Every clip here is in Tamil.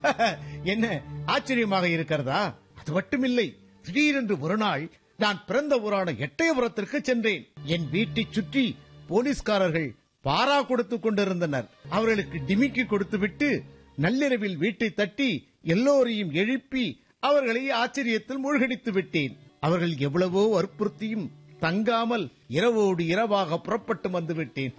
என்ன ஆச்சரியமாக இருக்கிறதா அது மட்டுமில்லை திடீரென்று ஒரு நாள் நான் பிறந்த ஊரான எட்டயபுரத்திற்கு சென்றேன் என் வீட்டைச் சுற்றி போலீஸ்காரர்கள் பாரா கொடுத்துக் கொண்டிருந்தனர் அவர்களுக்கு டிமிக்கி கொடுத்துவிட்டு நள்ளிரவில் வீட்டை தட்டி எல்லோரையும் எழுப்பி அவர்களை ஆச்சரியத்தில் மூழ்கடித்து விட்டேன் அவர்கள் எவ்வளவோ வற்புறுத்தியும் தங்காமல் இரவோடு இரவாக புறப்பட்டு வந்து விட்டேன்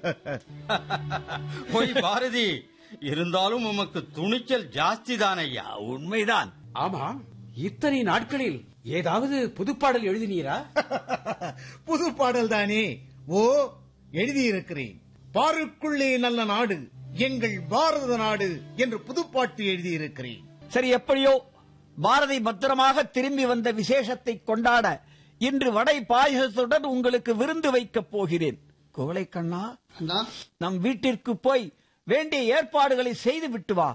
போய் பாரதி இருந்தாலும் உமக்கு துணிச்சல் ஜாஸ்தி ஐயா உண்மைதான் ஆமா இத்தனை நாட்களில் ஏதாவது புதுப்பாடல் எழுதினீரா புது பாடல் தானே ஓ எழுதியிருக்கிறேன் பாருக்குள்ளே நல்ல நாடு எங்கள் பாரத நாடு என்று புதுப்பாட்டு எழுதியிருக்கிறேன் சரி எப்படியோ பாரதி பத்திரமாக திரும்பி வந்த விசேஷத்தை கொண்டாட இன்று வடை பாயசத்துடன் உங்களுக்கு விருந்து வைக்கப் போகிறேன் கோலை கண்ணா அண்ணா நம் வீட்டிற்கு போய் வேண்டிய ஏற்பாடுகளை செய்து விட்டு வா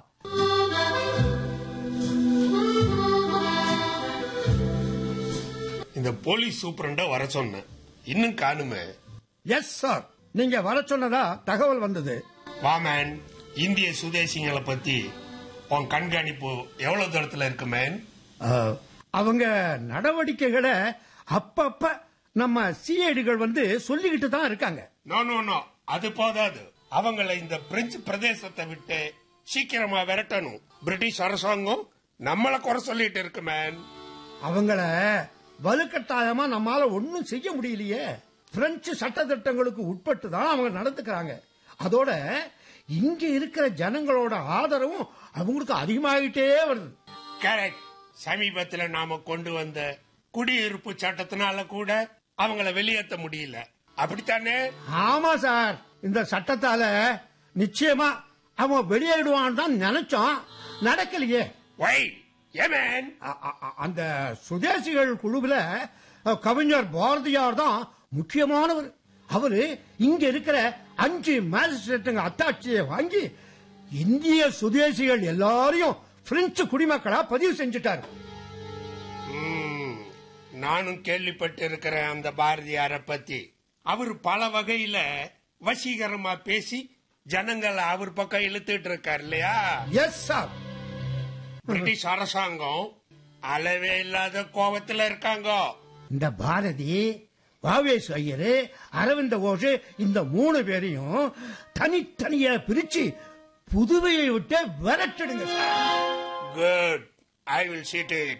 இந்த போலீஸ் சூப்பரண்ட வர சொன்னேன் இன்னும் காணுமே எஸ் சார் நீங்க வர சொன்னதா தகவல் வந்தது வாமேன் இந்திய சுதேசிங்களை பத்தி உன் கண்காணிப்பு எவ்வளவு தூரத்துல இருக்கு மேன் அஹ், அவங்க நடவடிக்கைகளை அப்பப்ப நம்ம சிஐடிகள் வந்து சொல்லிக்கிட்டு தான் இருக்காங்க நோ நோ நோ அது போதாது அவங்கள இந்த பிரெஞ்சு பிரதேசத்தை விட்டு சீக்கிரமா விரட்டணும் பிரிட்டிஷ் அரசாங்கம் நம்மள குறை சொல்லிட்டு இருக்கு மேன் அவங்கள வலுக்கட்டாயமா நம்மால ஒண்ணும் செய்ய முடியலையே பிரெஞ்சு சட்டத்திட்டங்களுக்கு உட்பட்டு தான் அவங்க நடந்துக்கிறாங்க அதோட இங்க இருக்கிற ஜனங்களோட ஆதரவும் அவங்களுக்கு அதிகமாகிட்டே வருது கரெக்ட் சமீபத்துல நாம கொண்டு வந்த குடியிருப்பு சட்டத்தினால கூட அவங்கள வெளியேற்ற முடியல அப்படித்தானே ஆமா சார் இந்த சட்டத்தால நிச்சயமா அவன் வெளியேடுவான்னு தான் நினைச்சோம் நடக்கலையே வை ஏமேன் அ- அ- அ- அந்த சுதேசிகள் குழுவுல அ, கவிஞர் பாரதியார் தான் முக்கியமானவர் அவரு இங்க இருக்கிற அஞ்சு மேஜிஸ்ட்ரேட்டுங்க அத்தாட்சியை வாங்கி இந்திய சுதேசிகள் எல்லாரையும் பிரெஞ்சு குடிமக்களா பதிவு செஞ்சுட்டாரு ம், நானும் கேள்விப்பட்டு இருக்கிறேன் அந்த பாரதியார பத்தி அவர் பல வகையில வசீகரமா பேசி ஜனங்களை அவர் பக்கம் இழுத்துட்டு இருக்கார் இல்லையா எஸ் சார் பிரிட்டிஷ் அரசாங்கம் அளவே இல்லாத கோபத்துல இருக்காங்க இந்த பாரதி வாவேஸ் ஐயர் அரவிந்த கோஷ் இந்த மூணு பேரையும் தனித்தனியா பிரிச்சு புதுவையை விட்டு விரட்டிடுங்க sir good I will seat it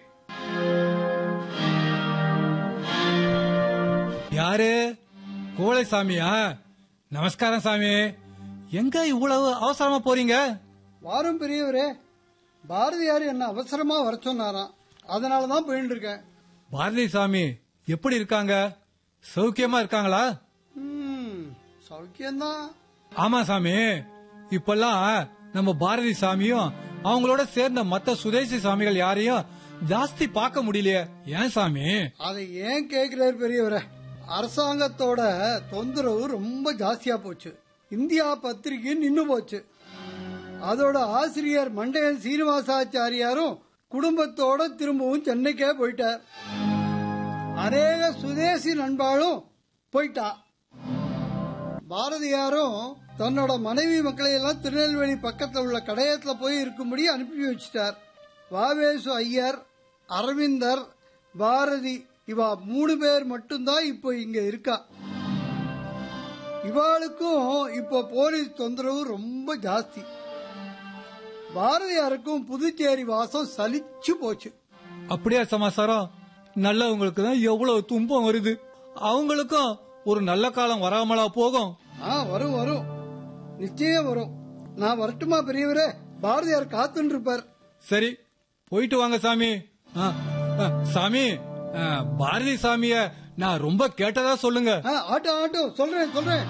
யாரு கோழைசாமியா நமஸ்காரம் சாமி எங்க இவ்வளவு அவசரமா போறீங்க வாரும் பெரியவரே பாரதியார் என்ன அவசரமா வர சொன்னாராம் அதனாலதான் போயிட்டு இருக்கேன் பாரதி சாமி எப்படி இருக்காங்க சௌக்கியமா இருக்காங்களா ம், சௌக்கியம்தான் ஆமா சாமி இப்பெல்லாம் நம்ம பாரதி சாமியும் அவங்களோட சேர்ந்த மத்த சுதேசி சாமிகள் யாரையும் ஜாஸ்தி பார்க்க முடியலையே ஏன் சாமி அதை ஏன் கேக்குறாரு பெரியவரே அரசாங்கத்தோட தொந்தரவு ரொம்ப ஜாஸ்தியா போச்சு இந்தியா பத்திரிகை நின்னு போச்சு அதோட ஆசிரியர் மண்டையன் சீனிவாசாச்சாரியாரும் குடும்பத்தோட திரும்பவும் சென்னைக்கே போயிட்டார் அநேக சுதேசி நண்பாளும் போயிட்டா பாரதியாரும் தன்னோட மனைவி மக்களை எல்லாம் திருநெல்வேலி பக்கத்துல உள்ள கடையத்துல போய் இருக்கும்படி அனுப்பி வச்சிட்டார் வாவேசு ஐயர் அரவிந்தர் பாரதி இவா மூணு பேர் மட்டும்தான் இப்போ இங்க இருக்கா இவாளுக்கும் இப்போ போலீஸ் தொந்தரவு ரொம்ப ஜாஸ்தி பாரதியாருக்கும் புதுச்சேரி வாசம் சலிச்சு போச்சு அப்படியா சமாசாரம் நல்லவங்களுக்கு தான் எவ்வளவு துன்பம் வருது அவங்களுக்கும் ஒரு நல்ல காலம் வராமலா போகும் ஆ வரும் வரும் நிச்சயம் வரும் நான் வரட்டுமா பெரியவரே பாரதியார் காத்துன்னு இருப்பார் சரி போயிட்டு வாங்க சாமி ஆ, ஆ, சாமி ஆ, பாரதி சாமிய நான் ரொம்ப கேட்டதா சொல்லுங்க ஆ, ஆட்டும் ஆட்டும் சொல்றேன் சொல்றேன்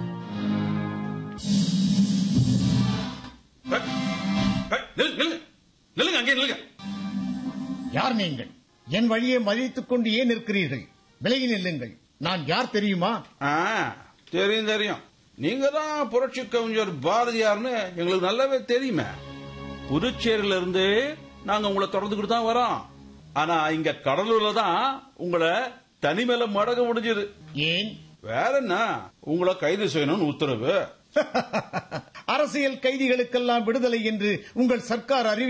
நில்லுங்க நில்லுங்க அங்கே நில்லுங்க யார் நீங்கள் என் வழியை மதித்துக் கொண்டு ஏன் நிற்கிறீர்கள் விலகி நில்லுங்கள் நான் யார் தெரியுமா ஆ, தெரியும் தெரியும் நீங்க தான் புரட்சி கவிஞர் பாரதியார்னு எங்களுக்கு நல்லாவே தெரியுமே புதுச்சேரியில இருந்து நாங்க உங்களை தொடர்ந்துக்கிட்டு தான் வரோம் ஆனா இங்க கடலூர்ல தான் உங்களை தனிமையில மடக முடிஞ்சது ஏன் வேற என்ன உங்களை கைது செய்யணும்னு உத்தரவு அரசியல் கைதிகளுக்கெல்லாம் விடுதலை என்று உங்கள் சர்க்கார் அறிவி